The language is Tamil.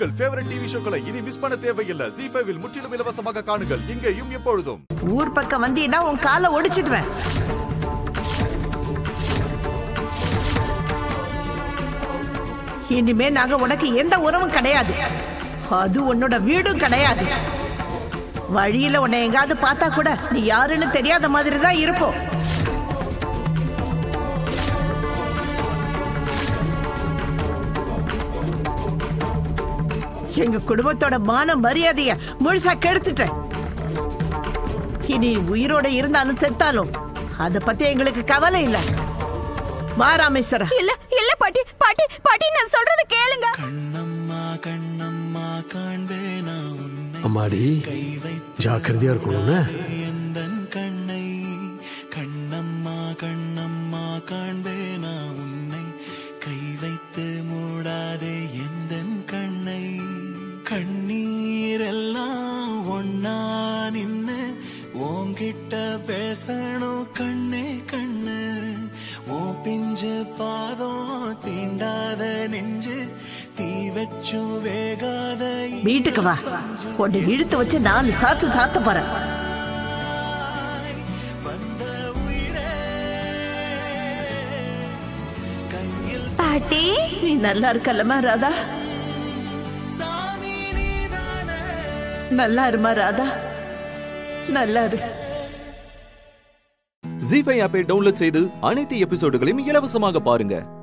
உங்கள் ஃபேவரட் டிவி ஷோக்களை இனி மிஸ் பண்ண தேவையில்லை ஜி ஃபைவில் முற்றிலும் இலவசமாக காணுங்கள் இங்கேயும் எப்பொழுதும் ஊர் பக்கம் வந்தீங்கன்னா உன் காலை ஒடிச்சிடுவேன் இனிமே நாங்க உனக்கு எந்த உறவும் கிடையாது அது உன்னோட வீடும் கிடையாது வழியில உன்னை எங்காவது பார்த்தா கூட நீ யாருன்னு தெரியாத மாதிரி தான் இருப்போம் எங்க குடும்பத்தோட மான மரியாதைய முழுசா கெடுத்துட்டேன் இனி உயிரோட இருந்தாலும் செத்தாலும் அத பத்தி எங்களுக்கு கவலை இல்ல வா ராமேஸ்வரா இல்ல இல்ல பாட்டி பாட்டி பாட்டி நான் சொல்றது கேளுங்க கண்ணம்மா கண்ணம்மா காண்பேனா உன்னை அம்மாடி ஜாக்கிரதையா இருக்கணும்னு எந்தன் கண்ணை கண்ணம்மா கண்ணம்மா காண்பேனா உன்னை கை வைத்து மூடாதே எந்தன் கண்ணை கண்ணீரெல்லாம் ஒன்னா நின்னு உன்கிட்ட பேசணும் கண்ணே கண்ணு ஓ பிஞ்சு பாதம் தீண்டாத நெஞ்சு தீ வச்சு வேகாத வீட்டுக்கு வா உன்னை இழுத்து வச்சு நாலு சாத்து சாத்த போறேன் வந்த உயிரே கையில் பாட்டி நீ நல்லா இருக்கல்லமா ராதா சாமி நீதானே நல்லா இருமா ராதா நல்லா இரு ஜி ஃபைவ் ஆப்பை டவுன்லோட் செய்து அனைத்து எபிசோடுகளையும் இலவசமாக பாருங்க